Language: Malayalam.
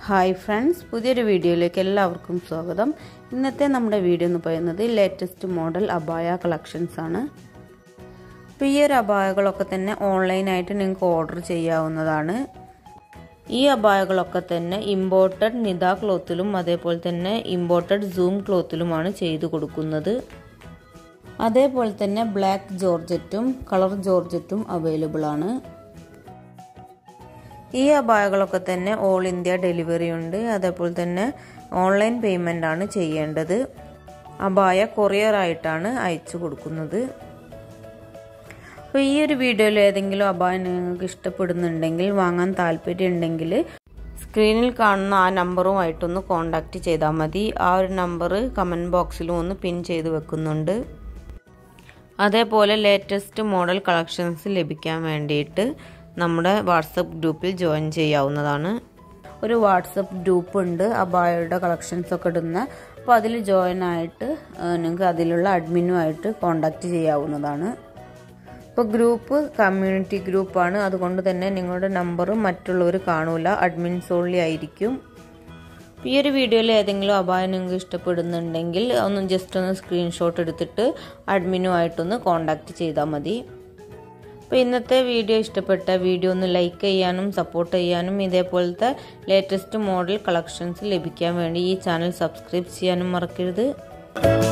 ഹായ് ഫ്രണ്ട്സ് പുതിയൊരു വീഡിയോയിലേക്ക് എല്ലാവർക്കും സ്വാഗതം ഇന്നത്തെ നമ്മുടെ വീഡിയോ എന്ന് പറയുന്നത് ലേറ്റസ്റ്റ് മോഡൽ അബായ കളക്ഷൻസ് ആണ് അപ്പോൾ ഈ ഒരു അബായകളൊക്കെ തന്നെ ഓൺലൈനായിട്ട് നിങ്ങൾക്ക് ഓർഡർ ചെയ്യാവുന്നതാണ് ഈ അബായകളൊക്കെ തന്നെ ഇമ്പോർട്ടഡ് നിത ക്ലോത്തിലും അതേപോലെ തന്നെ ഇമ്പോർട്ടഡ് സൂം ക്ലോത്തിലുമാണ് ചെയ്തു കൊടുക്കുന്നത് അതേപോലെ തന്നെ ബ്ലാക്ക് ജോർജറ്റും കളർ ജോർജറ്റും അവൈലബിൾ ആണ് ഈ അബായകളൊക്കെ തന്നെ ഓൾ ഇന്ത്യ ഡെലിവറി ഉണ്ട് അതേപോലെ തന്നെ ഓൺലൈൻ പേയ്മെൻ്റ് ആണ് ചെയ്യേണ്ടത് അബായ കൊറിയർ ആയിട്ടാണ് അയച്ചു കൊടുക്കുന്നത് അപ്പോൾ ഈ ഒരു വീഡിയോയിൽ ഏതെങ്കിലും അബായ നിങ്ങൾക്ക് ഇഷ്ടപ്പെടുന്നുണ്ടെങ്കിൽ വാങ്ങാൻ താല്പര്യമുണ്ടെങ്കിൽ സ്ക്രീനിൽ കാണുന്ന ആ നമ്പറുമായിട്ടൊന്ന് കോണ്ടാക്റ്റ് ചെയ്താൽ മതി ആ ഒരു നമ്പർ കമൻറ്റ് ബോക്സിലും ഒന്ന് പിൻ ചെയ്ത് വെക്കുന്നുണ്ട് അതേപോലെ ലേറ്റസ്റ്റ് മോഡൽ കളക്ഷൻസ് ലഭിക്കാൻ വേണ്ടിയിട്ട് നമ്മുടെ വാട്സപ്പ് ഗ്രൂപ്പിൽ ജോയിൻ ചെയ്യാവുന്നതാണ് ഒരു വാട്സപ്പ് ഗ്രൂപ്പ് ഉണ്ട് അബായയുടെ കളക്ഷൻസ് ഒക്കെ ഇടുന്ന അപ്പോൾ അതിൽ ജോയിൻ ആയിട്ട് നിങ്ങൾക്ക് അതിലുള്ള അഡ്മിനുമായിട്ട് കോണ്ടാക്റ്റ് ചെയ്യാവുന്നതാണ് ഇപ്പോൾ ഗ്രൂപ്പ് കമ്മ്യൂണിറ്റി ഗ്രൂപ്പാണ് അതുകൊണ്ട് തന്നെ നിങ്ങളുടെ നമ്പർ മറ്റുള്ളവർ കാണൂല അഡ്മിൻസ് ഓൺലി ആയിരിക്കും ഈ ഒരു വീഡിയോയിൽ ഏതെങ്കിലും അപായം നിങ്ങൾക്ക് ഇഷ്ടപ്പെടുന്നുണ്ടെങ്കിൽ ഒന്ന് ജസ്റ്റ് ഒന്ന് സ്ക്രീൻഷോട്ട് എടുത്തിട്ട് അഡ്മിനുമായിട്ടൊന്ന് കോണ്ടാക്റ്റ് ചെയ്താൽ മതി അപ്പോൾ ഇന്നത്തെ വീഡിയോ ഇഷ്ടപ്പെട്ട വീഡിയോ ഒന്ന് ലൈക്ക് ചെയ്യാനും സപ്പോർട്ട് ചെയ്യാനും ഇതേപോലത്തെ ലേറ്റസ്റ്റ് മോഡൽ കളക്ഷൻസ് ലഭിക്കാൻ വേണ്ടി ഈ ചാനൽ സബ്സ്ക്രൈബ് ചെയ്യാനും മറക്കരുത്